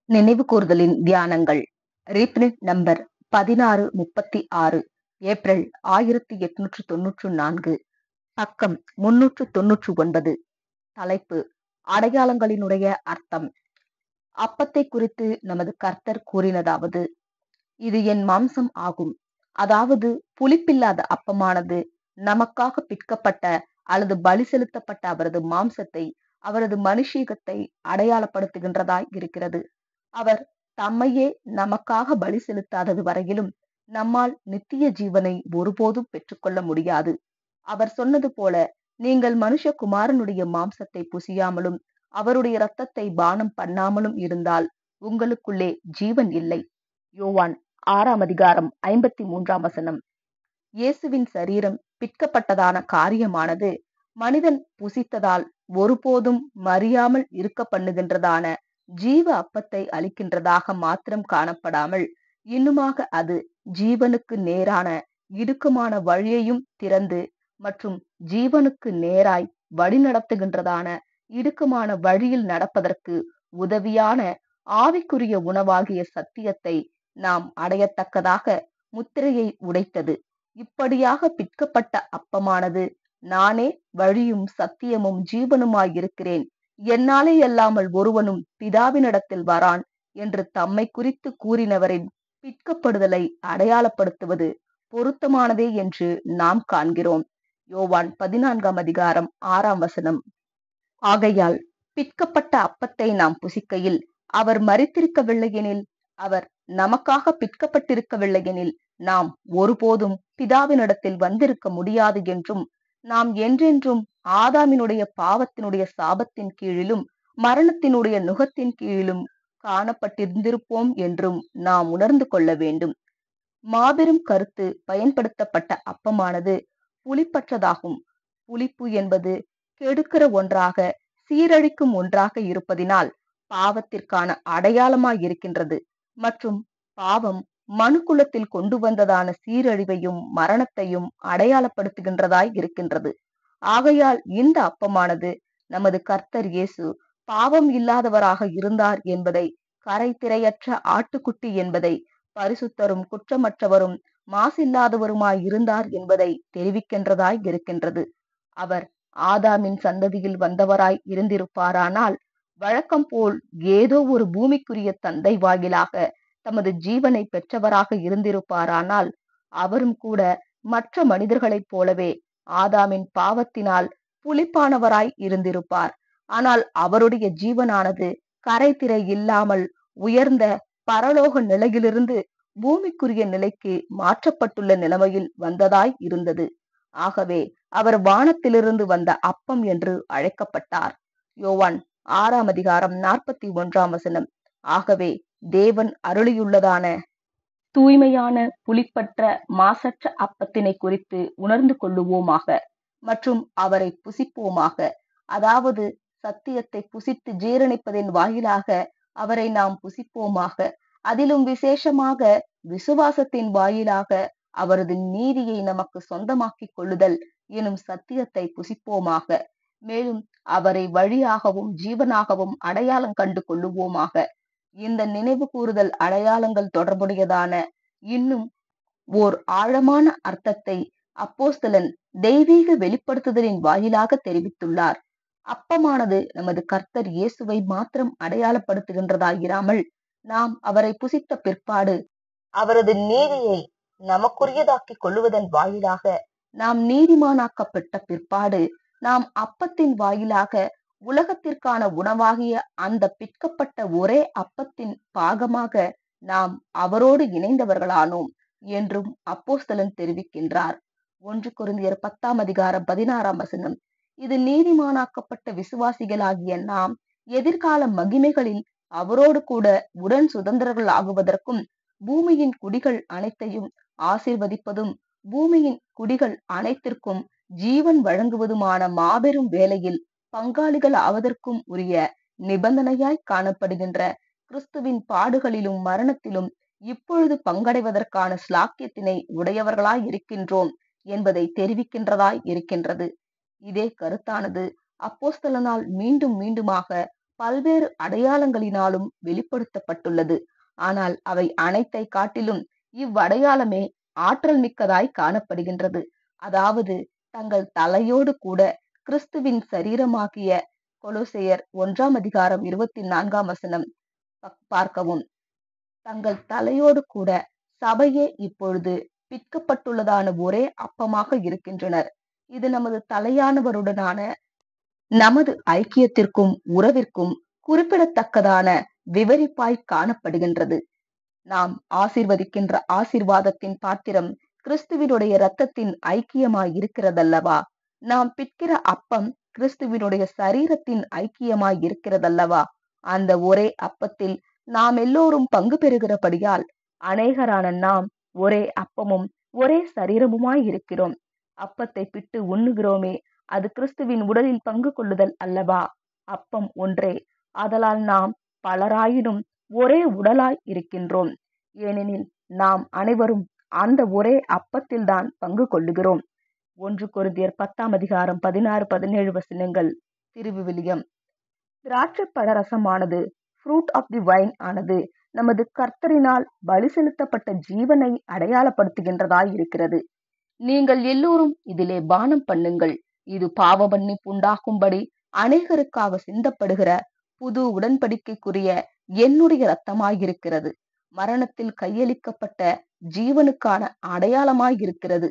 நினைவு கூர்தலின் தியானங்கள் ரீப்னிட் நம்பர் பதினாறு முப்பத்தி ஆறு ஏப்ரல் ஆயிரத்தி எட்நூற்று தொன்னூற்று நான்கு பக்கம் முன்னூற்று தொன்னூற்று ஒன்பது தலைப்பு அடையாளங்களினுடைய அர்த்தம் அப்பத்தை குறித்து நமது கர்த்தர் கூறினதாவது இது என் மாம்சம் ஆகும் அதாவது புளிப்பில்லாத அப்பமானது நமக்காக பிற்கப்பட்ட அல்லது பலி செலுத்தப்பட்ட அவரது மாம்சத்தை அவரது மனுஷீகத்தை அடையாளப்படுத்துகின்றதாய் இருக்கிறது அவர் தம்மையே நமக்காக பலி செலுத்தாதது வரையிலும் நம்மால் நித்திய ஜீவனை ஒருபோதும் பெற்றுக்கொள்ள முடியாது அவர் சொன்னது போல நீங்கள் மனுஷகுமாரனுடைய மாம்சத்தை புசியாமலும் அவருடைய இரத்தத்தை பானம் பண்ணாமலும் இருந்தால் உங்களுக்குள்ளே ஜீவன் இல்லை யோவான் ஆறாம் அதிகாரம் ஐம்பத்தி மூன்றாம் வசனம் இயேசுவின் சரீரம் பிற்கப்பட்டதான காரியமானது மனிதன் புசித்ததால் ஒருபோதும் மறியாமல் இருக்க பண்ணுகின்றதான ஜீவ அப்பத்தை அளிக்கின்றதாக மாத்திரம் காணப்படாமல் இன்னுமாக அது ஜீவனுக்கு நேரான இடுக்கமான வழியையும் திறந்து மற்றும் ஜீவனுக்கு நேராய் வழிநடத்துகின்றதான இடுக்கமான வழியில் நடப்பதற்கு உதவியான ஆவிக்குரிய உணவாகிய சத்தியத்தை நாம் அடையத்தக்கதாக முத்திரையை உடைத்தது இப்படியாக பிற்கப்பட்ட அப்பமானது நானே வழியும் சத்தியமும் ஜீவனுமாயிருக்கிறேன் என்னாலே அல்லாமல் ஒருவனும் பிதாவினிடத்தில் வரான் என்று தம்மை குறித்து கூறினவரின் பிற்கப்படுதலை அடையாளப்படுத்துவது பொருத்தமானதே என்று நாம் காண்கிறோம் யோவான் பதினான்காம் அதிகாரம் ஆறாம் வசனம் ஆகையால் பிற்கப்பட்ட அப்பத்தை நாம் புசிக்கையில் அவர் மறித்திருக்கவில்லையெனில் அவர் நமக்காக பிற்கப்பட்டிருக்கவில்லையெனில் நாம் ஒருபோதும் பிதாவினிடத்தில் வந்திருக்க முடியாது என்றும் நாம் என்றென்றும் ஆதாமினுடைய பாவத்தினுடைய சாபத்தின் கீழிலும் மரணத்தினுடைய நுகத்தின் கீழிலும் காணப்பட்டிருந்திருப்போம் என்றும் நாம் உணர்ந்து கொள்ள வேண்டும் மாபெரும் கருத்து பயன்படுத்தப்பட்ட அப்பமானது புளிப்பற்றதாகும் புளிப்பு என்பது கெடுக்கிற ஒன்றாக சீரழிக்கும் ஒன்றாக இருப்பதினால் பாவத்திற்கான அடையாளமாய் இருக்கின்றது மற்றும் பாவம் மனுக்குலத்தில் கொண்டு வந்ததான சீரழிவையும் மரணத்தையும் அடையாளப்படுத்துகின்றதாய் இருக்கின்றது ஆகையால் இந்த அப்பமானது நமது கர்த்தர் இயேசு பாவம் இல்லாதவராக இருந்தார் என்பதை கரை திரையற்ற ஆட்டுக்குட்டி என்பதை பரிசுத்தரும் குற்றமற்றவரும் மாசில்லாதவருமாய் இருந்தார் என்பதை தெரிவிக்கின்றதாய் இருக்கின்றது அவர் ஆதாமின் சந்ததியில் வந்தவராய் இருந்திருப்பாரானால் வழக்கம் போல் ஏதோ ஒரு பூமிக்குரிய தந்தை வாயிலாக தமது ஜீவனை பெற்றவராக இருந்திருப்பாரானால் அவரும் கூட மற்ற மனிதர்களைப் போலவே ஆதாமின் பாவத்தினால் புளிப்பானவராய் இருந்திருப்பார் ஆனால் அவருடைய ஜீவனானது கரைதிரை இல்லாமல் உயர்ந்த பரலோக நிலையிலிருந்து பூமிக்குரிய நிலைக்கு மாற்றப்பட்டுள்ள நிலைமையில் வந்ததாய் இருந்தது ஆகவே அவர் வானத்திலிருந்து வந்த அப்பம் என்று அழைக்கப்பட்டார் யோவான் ஆறாம் அதிகாரம் நாற்பத்தி ஒன்றாம் வசனம் ஆகவே தேவன் அருளியுள்ளதான தூய்மையான புலிப்பற்ற மாசற்ற அப்பத்தினை குறித்து உணர்ந்து கொள்ளுவோமாக மற்றும் அவரை புசிப்போமாக அதாவது சத்தியத்தை புசித்து ஜீரணிப்பதின் வாயிலாக அவரை நாம் புசிப்போமாக அதிலும் விசேஷமாக விசுவாசத்தின் வாயிலாக அவரது நீதியை நமக்கு சொந்தமாக்கிக் கொள்ளுதல் எனும் சத்தியத்தை புசிப்போமாக மேலும் அவரை வழியாகவும் ஜீவனாகவும் அடையாளம் கண்டு கொள்ளுவோமாக இந்த நினைவு கூறுதல் அடையாளங்கள் தொடர்புடையதான இன்னும் ஓர் ஆழமான அர்த்தத்தை அப்போஸ்தலன் தெய்வீக வெளிப்படுத்துதலின் வாயிலாக தெரிவித்துள்ளார் அப்பமானது நமது கர்த்தர் இயேசுவை மாத்திரம் அடையாளப்படுத்துகின்றதாயிராமல் நாம் அவரை புசித்த பிற்பாடு அவரது நீதியை நமக்குரியதாக்கிக் கொள்ளுவதன் வாயிலாக நாம் நீதிமானாக்கப்பட்ட பிற்பாடு நாம் அப்பத்தின் வாயிலாக உலகத்திற்கான உணவாகிய அந்த பிற்கப்பட்ட ஒரே அப்பத்தின் பாகமாக நாம் அவரோடு இணைந்தவர்களானோம் என்றும் அப்போஸ்தலன் தெரிவிக்கின்றார் ஒன்று குருந்தியர் பத்தாம் அதிகாரம் பதினாறாம் வசனம் இது நீதிமானாக்கப்பட்ட விசுவாசிகளாகிய நாம் எதிர்கால மகிமைகளில் அவரோடு கூட உடன் சுதந்திரர்கள் ஆகுவதற்கும் பூமியின் குடிகள் அனைத்தையும் ஆசிர்வதிப்பதும் பூமியின் குடிகள் அனைத்திற்கும் ஜீவன் வழங்குவதுமான மாபெரும் வேலையில் பங்காளிகள் ஆவதற்கும் உரிய நிபந்தனையாய் காணப்படுகின்ற கிறிஸ்துவின் பாடுகளிலும் மரணத்திலும் இப்பொழுது பங்கடைவதற்கான ஸ்லாக்கியத்தினை உடையவர்களாய் இருக்கின்றோம் என்பதை தெரிவிக்கின்றதாய் இருக்கின்றது இதே கருத்தானது அப்போஸ்தலனால் மீண்டும் மீண்டுமாக பல்வேறு அடையாளங்களினாலும் வெளிப்படுத்தப்பட்டுள்ளது ஆனால் அவை அனைத்தை காட்டிலும் இவ்வடையாளமே ஆற்றல் மிக்கதாய் காணப்படுகின்றது அதாவது தங்கள் தலையோடு கூட கிறிஸ்துவின் சரீரமாகிய கொலோசையர் ஒன்றாம் அதிகாரம் இருபத்தி நான்காம் வசனம் பார்க்கவும் தங்கள் தலையோடு கூட சபையே இப்பொழுது பிற்கப்பட்டுள்ளதான ஒரே அப்பமாக இருக்கின்றனர் இது நமது தலையானவருடனான நமது ஐக்கியத்திற்கும் உறவிற்கும் குறிப்பிடத்தக்கதான விவரிப்பாய் காணப்படுகின்றது நாம் ஆசிர்வதிக்கின்ற ஆசிர்வாதத்தின் பாத்திரம் கிறிஸ்துவினுடைய இரத்தத்தின் ஐக்கியமாய் இருக்கிறதல்லவா நாம் பிற்கிற அப்பம் கிறிஸ்துவினுடைய சரீரத்தின் ஐக்கியமாய் இருக்கிறதல்லவா அந்த ஒரே அப்பத்தில் நாம் எல்லோரும் பங்கு பெறுகிறபடியால் அநேகரான நாம் ஒரே அப்பமும் ஒரே சரீரமுமாய் இருக்கிறோம் அப்பத்தை பிட்டு உண்ணுகிறோமே அது கிறிஸ்துவின் உடலில் பங்கு கொள்ளுதல் அல்லவா அப்பம் ஒன்றே ஆதலால் நாம் பலராயினும் ஒரே உடலாய் இருக்கின்றோம் ஏனெனில் நாம் அனைவரும் அந்த ஒரே அப்பத்தில்தான் பங்கு கொள்ளுகிறோம் ஒன்று கொருந்தியர் பத்தாம் அதிகாரம் பதினாறு பதினேழு வசனங்கள் திருவிவிலியம் திராட்சை பழரசமானது ஃப்ரூட் ஆஃப் தி வைன் ஆனது நமது கர்த்தரினால் பலி செலுத்தப்பட்ட ஜீவனை அடையாளப்படுத்துகின்றதாய் இருக்கிறது நீங்கள் எல்லோரும் இதிலே பானம் பண்ணுங்கள் இது பாவ மன்னிப்பு உண்டாகும்படி அநேகருக்காக சிந்தப்படுகிற புது உடன்படிக்கைக்குரிய என்னுடைய இரத்தமாயிருக்கிறது மரணத்தில் கையளிக்கப்பட்ட ஜீவனுக்கான அடையாளமாயிருக்கிறது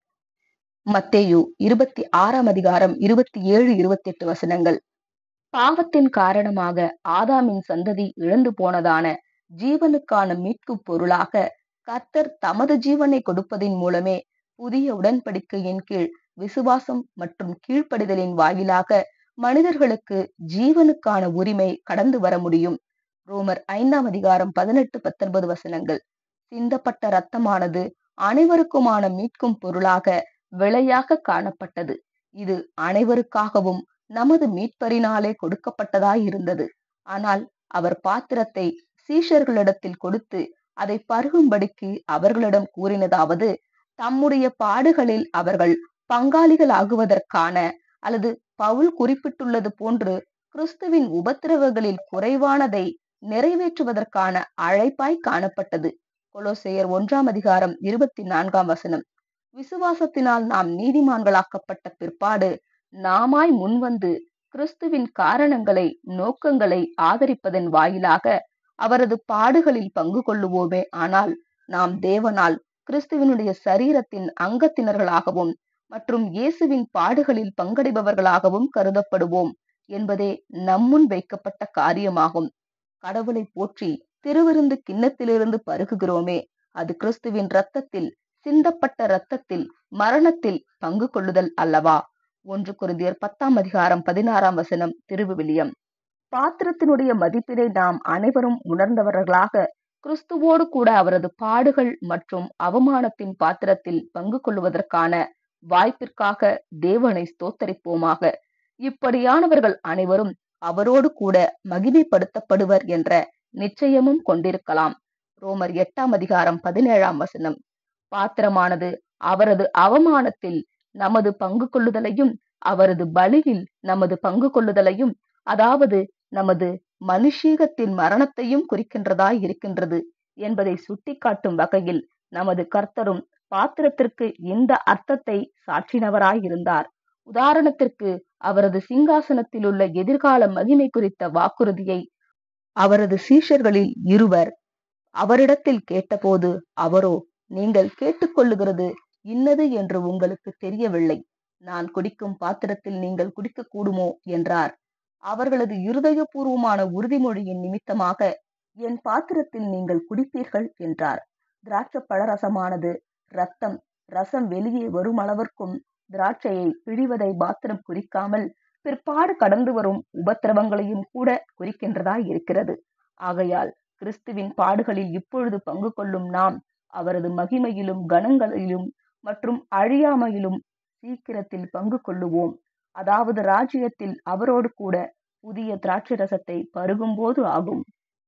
மத்தேயு இருபத்தி ஆறாம் அதிகாரம் இருபத்தி ஏழு இருபத்தி எட்டு வசனங்கள் பாவத்தின் காரணமாக ஆதாமின் சந்ததி இழந்து போனதான ஜீவனுக்கான மீட்பு பொருளாக கர்த்தர் தமது ஜீவனை கொடுப்பதின் மூலமே புதிய உடன்படிக்கையின் கீழ் விசுவாசம் மற்றும் கீழ்ப்படிதலின் வாயிலாக மனிதர்களுக்கு ஜீவனுக்கான உரிமை கடந்து வர முடியும் ரோமர் ஐந்தாம் அதிகாரம் பதினெட்டு பத்தொன்பது வசனங்கள் சிந்தப்பட்ட இரத்தமானது அனைவருக்குமான மீட்கும் பொருளாக விலையாக காணப்பட்டது இது அனைவருக்காகவும் நமது மீட்பரினாலே கொடுக்கப்பட்டதாய் இருந்தது ஆனால் அவர் பாத்திரத்தை சீஷர்களிடத்தில் கொடுத்து அதை பருகும்படிக்கு அவர்களிடம் கூறினதாவது தம்முடைய பாடுகளில் அவர்கள் பங்காளிகள் ஆகுவதற்கான அல்லது பவுல் குறிப்பிட்டுள்ளது போன்று கிறிஸ்துவின் உபத்திரவங்களில் குறைவானதை நிறைவேற்றுவதற்கான அழைப்பாய் காணப்பட்டது கொலோசையர் ஒன்றாம் அதிகாரம் இருபத்தி நான்காம் வசனம் விசுவாசத்தினால் நாம் நீதிமான்களாக்கப்பட்ட பிற்பாடு நாமாய் முன்வந்து கிறிஸ்துவின் காரணங்களை நோக்கங்களை ஆதரிப்பதன் வாயிலாக அவரது பாடுகளில் பங்கு கொள்ளுவோமே ஆனால் நாம் தேவனால் கிறிஸ்துவனுடைய சரீரத்தின் அங்கத்தினர்களாகவும் மற்றும் இயேசுவின் பாடுகளில் பங்கடைபவர்களாகவும் கருதப்படுவோம் என்பதே நம்முன் வைக்கப்பட்ட காரியமாகும் கடவுளை போற்றி திருவிருந்து கிண்ணத்திலிருந்து பருகுகிறோமே அது கிறிஸ்துவின் இரத்தத்தில் சிந்தப்பட்ட இரத்தத்தில் மரணத்தில் பங்கு கொள்ளுதல் அல்லவா ஒன்று குருந்தியர் பத்தாம் அதிகாரம் பதினாறாம் வசனம் திருவிவிலியம் பாத்திரத்தினுடைய மதிப்பினை நாம் அனைவரும் உணர்ந்தவர்களாக கிறிஸ்துவோடு கூட அவரது பாடுகள் மற்றும் அவமானத்தின் பாத்திரத்தில் பங்கு கொள்வதற்கான வாய்ப்பிற்காக தேவனை ஸ்தோத்தரிப்போமாக இப்படியானவர்கள் அனைவரும் அவரோடு கூட மகிமைப்படுத்தப்படுவர் என்ற நிச்சயமும் கொண்டிருக்கலாம் ரோமர் எட்டாம் அதிகாரம் பதினேழாம் வசனம் பாத்திரமானது அவரது அவமானத்தில் நமது பங்கு கொள்ளுதலையும் அவரது பலியில் நமது பங்கு கொள்ளுதலையும் அதாவது நமது மனுஷீகத்தின் மரணத்தையும் குறிக்கின்றதாய் இருக்கின்றது என்பதை சுட்டிக்காட்டும் வகையில் நமது கர்த்தரும் பாத்திரத்திற்கு இந்த அர்த்தத்தை சாற்றினவராய் இருந்தார் உதாரணத்திற்கு அவரது சிங்காசனத்தில் உள்ள எதிர்கால மகிமை குறித்த வாக்குறுதியை அவரது சீஷர்களில் இருவர் அவரிடத்தில் கேட்டபோது அவரோ நீங்கள் கேட்டுக்கொள்ளுகிறது இன்னது என்று உங்களுக்கு தெரியவில்லை நான் குடிக்கும் பாத்திரத்தில் நீங்கள் குடிக்க கூடுமோ என்றார் அவர்களது இருதயபூர்வமான உறுதிமொழியின் நிமித்தமாக என் பாத்திரத்தில் நீங்கள் குடிப்பீர்கள் என்றார் திராட்சை பழரசமானது ரத்தம் ரசம் வெளியே வரும் அளவிற்கும் திராட்சையை பிழிவதை மாத்திரம் குறிக்காமல் பிற்பாடு கடந்து வரும் உபத்திரவங்களையும் கூட குறிக்கின்றதாய் இருக்கிறது ஆகையால் கிறிஸ்துவின் பாடுகளில் இப்பொழுது பங்கு கொள்ளும் நாம் அவரது மகிமையிலும் கனங்களிலும் மற்றும் அழியாமையிலும் சீக்கிரத்தில் பங்கு கொள்ளுவோம் அதாவது ராஜ்யத்தில் அவரோடு கூட புதிய திராட்சை ரசத்தை பருகும்போது ஆகும்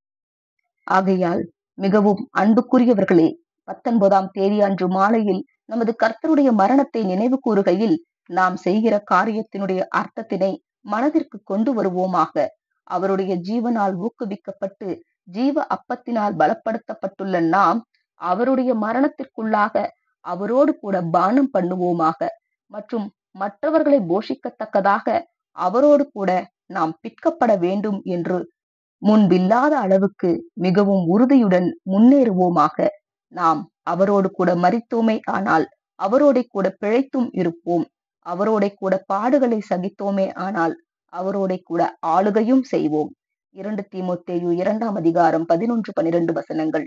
ஆகையால் மிகவும் அன்புக்குரியவர்களே பத்தொன்பதாம் தேதி அன்று மாலையில் நமது கர்த்தருடைய மரணத்தை நினைவு கூறுகையில் நாம் செய்கிற காரியத்தினுடைய அர்த்தத்தினை மனதிற்கு கொண்டு வருவோமாக அவருடைய ஜீவனால் ஊக்குவிக்கப்பட்டு ஜீவ அப்பத்தினால் பலப்படுத்தப்பட்டுள்ள நாம் அவருடைய மரணத்திற்குள்ளாக அவரோடு கூட பானம் பண்ணுவோமாக மற்றும் மற்றவர்களை போஷிக்கத்தக்கதாக அவரோடு கூட நாம் பிற்கப்பட வேண்டும் என்று முன்பில்லாத அளவுக்கு மிகவும் உறுதியுடன் முன்னேறுவோமாக நாம் அவரோடு கூட மறித்தோமே ஆனால் அவரோட கூட பிழைத்தும் இருப்போம் அவரோட கூட பாடுகளை சகித்தோமே ஆனால் அவரோட கூட ஆளுகையும் செய்வோம் இரண்டு தீமோத்தேயு இரண்டாம் அதிகாரம் பதினொன்று பனிரெண்டு வசனங்கள்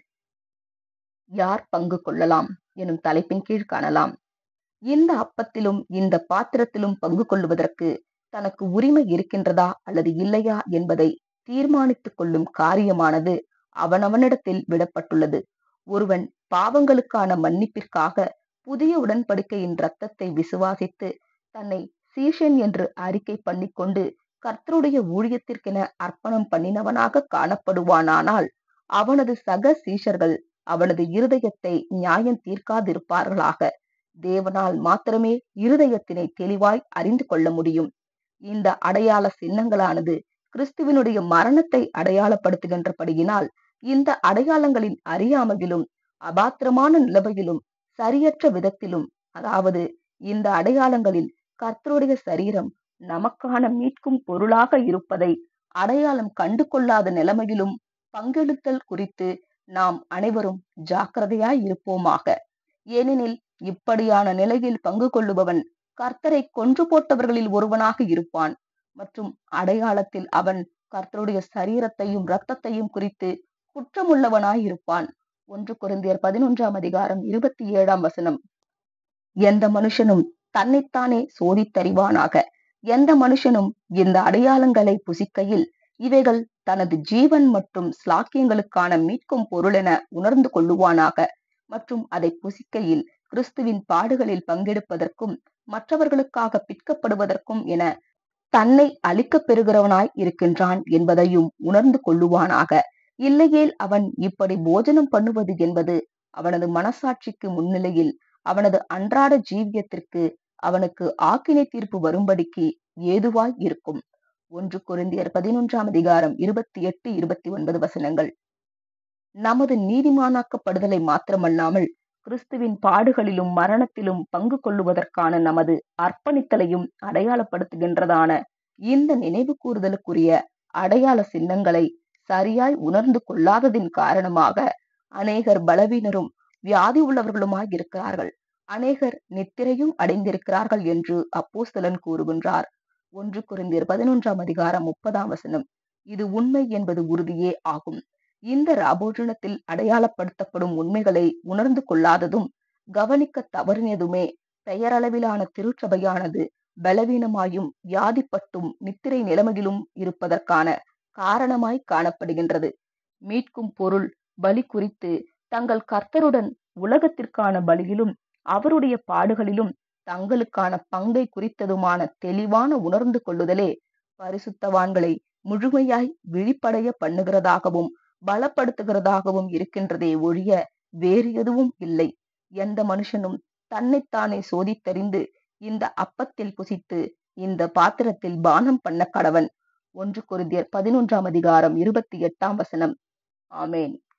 யார் பங்கு கொள்ளலாம் எனும் தலைப்பின் கீழ் காணலாம் இந்த அப்பத்திலும் இந்த பாத்திரத்திலும் பங்கு கொள்ளுவதற்கு தனக்கு உரிமை இருக்கின்றதா அல்லது இல்லையா என்பதை தீர்மானித்துக் கொள்ளும் காரியமானது அவனவனிடத்தில் விடப்பட்டுள்ளது ஒருவன் பாவங்களுக்கான மன்னிப்பிற்காக புதிய உடன்படிக்கையின் இரத்தத்தை விசுவாசித்து தன்னை சீஷன் என்று அறிக்கை பண்ணிக்கொண்டு கர்த்தருடைய ஊழியத்திற்கென அர்ப்பணம் பண்ணினவனாக காணப்படுவானானால் அவனது சக சீஷர்கள் அவனது இருதயத்தை நியாயம் தீர்க்காதிருப்பார்களாக தேவனால் மாத்திரமே இருதயத்தினை தெளிவாய் அறிந்து கொள்ள முடியும் இந்த அடையாள சின்னங்களானது கிறிஸ்துவனுடைய மரணத்தை அடையாளப்படுத்துகின்றபடியினால் இந்த அடையாளங்களின் அறியாமையிலும் அபாத்திரமான நிலைமையிலும் சரியற்ற விதத்திலும் அதாவது இந்த அடையாளங்களில் கர்த்தருடைய சரீரம் நமக்கான மீட்கும் பொருளாக இருப்பதை அடையாளம் கண்டு கொள்ளாத நிலைமையிலும் பங்கெடுத்தல் குறித்து நாம் அனைவரும் ஜாக்கிரதையாய் இருப்போமாக ஏனெனில் இப்படியான நிலையில் பங்கு கொள்ளுபவன் கர்த்தரை கொன்று போட்டவர்களில் ஒருவனாக இருப்பான் மற்றும் அடையாளத்தில் அவன் கர்த்தருடைய சரீரத்தையும் இரத்தத்தையும் குறித்து குற்றமுள்ளவனாய் இருப்பான் ஒன்று குருந்தியர் பதினொன்றாம் அதிகாரம் இருபத்தி ஏழாம் வசனம் எந்த மனுஷனும் தன்னைத்தானே சோதித்தறிவானாக எந்த மனுஷனும் இந்த அடையாளங்களை புசிக்கையில் இவைகள் தனது ஜீவன் மற்றும் ஸ்லாக்கியங்களுக்கான மீட்கும் பொருளென உணர்ந்து கொள்ளுவானாக மற்றும் அதை புசிக்கையில் கிறிஸ்துவின் பாடுகளில் பங்கெடுப்பதற்கும் மற்றவர்களுக்காக பிற்கப்படுவதற்கும் என தன்னை அழிக்கப் பெறுகிறவனாய் இருக்கின்றான் என்பதையும் உணர்ந்து கொள்ளுவானாக இல்லையேல் அவன் இப்படி போஜனம் பண்ணுவது என்பது அவனது மனசாட்சிக்கு முன்னிலையில் அவனது அன்றாட ஜீவியத்திற்கு அவனுக்கு ஆக்கினை தீர்ப்பு வரும்படிக்கு ஏதுவாய் இருக்கும் ஒன்று குருந்தியர் பதினொன்றாம் அதிகாரம் இருபத்தி எட்டு இருபத்தி ஒன்பது வசனங்கள் நமது நீதிமானாக்கப்படுதலை மாத்திரமல்லாமல் கிறிஸ்துவின் பாடுகளிலும் மரணத்திலும் பங்கு கொள்ளுவதற்கான நமது அர்ப்பணித்தலையும் அடையாளப்படுத்துகின்றதான இந்த நினைவு கூறுதலுக்குரிய அடையாள சின்னங்களை சரியாய் உணர்ந்து கொள்ளாததின் காரணமாக அநேகர் பலவீனரும் வியாதி உள்ளவர்களுமாய் இருக்கிறார்கள் அநேகர் நித்திரையும் அடைந்திருக்கிறார்கள் என்று அப்போஸ்தலன் கூறுகின்றார் ஒன்று குறைந்தர் பதினொன்றாம் அதிகாரம் முப்பதாம் வசனம் இது உண்மை என்பது உறுதியே ஆகும் இந்த ராபோஜனத்தில் அடையாளப்படுத்தப்படும் உண்மைகளை உணர்ந்து கொள்ளாததும் கவனிக்க தவறினதுமே பெயரளவிலான திருச்சபையானது பலவீனமாயும் வியாதிப்பட்டும் நித்திரை நிலைமையிலும் இருப்பதற்கான காரணமாய் காணப்படுகின்றது மீட்கும் பொருள் பலி குறித்து தங்கள் கர்த்தருடன் உலகத்திற்கான பலியிலும் அவருடைய பாடுகளிலும் தங்களுக்கான பங்கை குறித்ததுமான தெளிவான உணர்ந்து கொள்ளுதலே பரிசுத்தவான்களை முழுமையாய் விழிப்படைய பண்ணுகிறதாகவும் பலப்படுத்துகிறதாகவும் இருக்கின்றதே ஒழிய வேறு எதுவும் இல்லை எந்த மனுஷனும் தன்னைத்தானே சோதித்தறிந்து இந்த அப்பத்தில் புசித்து இந்த பாத்திரத்தில் பானம் பண்ண கடவன் ஒன்று குருதியர் பதினொன்றாம் அதிகாரம் இருபத்தி எட்டாம் வசனம் ஆமேன்